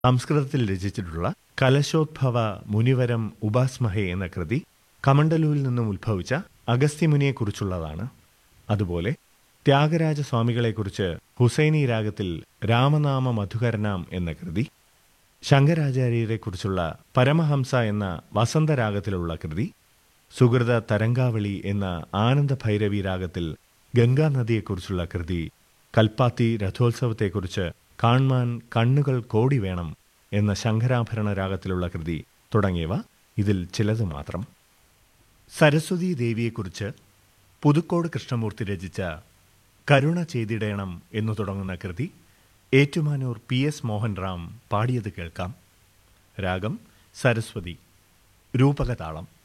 സംസ്കൃതത്തിൽ രചിച്ചിട്ടുള്ള കലശോദ്ഭവ മുനിവരം ഉപാസ്മഹേ എന്ന കൃതി കമണ്ഡലുവിൽ നിന്നും ഉത്ഭവിച്ച അഗസ്ത്യമുനിയെക്കുറിച്ചുള്ളതാണ് അതുപോലെ ത്യാഗരാജ സ്വാമികളെക്കുറിച്ച് ഹുസൈനി രാഗത്തിൽ രാമനാമ മധുകരനാം എന്ന കൃതി ശങ്കരാചാര്യരെക്കുറിച്ചുള്ള പരമഹംസ എന്ന വസന്തരാഗത്തിലുള്ള കൃതി സുഹൃത തരംഗാവളി എന്ന ആനന്ദ ഭൈരവി രാഗത്തിൽ ഗംഗാനദിയെക്കുറിച്ചുള്ള കൃതി കൽപ്പാത്തി രഥോത്സവത്തെക്കുറിച്ച് കാൺമാൻ കണ്ണുകൾ കോടി വേണം എന്ന ശങ്കരാഭരണ രാഗത്തിലുള്ള കൃതി തുടങ്ങിയവ ഇതിൽ ചിലത് മാത്രം സരസ്വതി ദേവിയെക്കുറിച്ച് പുതുക്കോട് കൃഷ്ണമൂർത്തി രചിച്ച കരുണ ചെയ്തിടേണം എന്നു തുടങ്ങുന്ന കൃതി ഏറ്റുമാനൂർ പി എസ് മോഹൻ റാം പാടിയത് കേൾക്കാം രാഗം സരസ്വതി രൂപകതാളം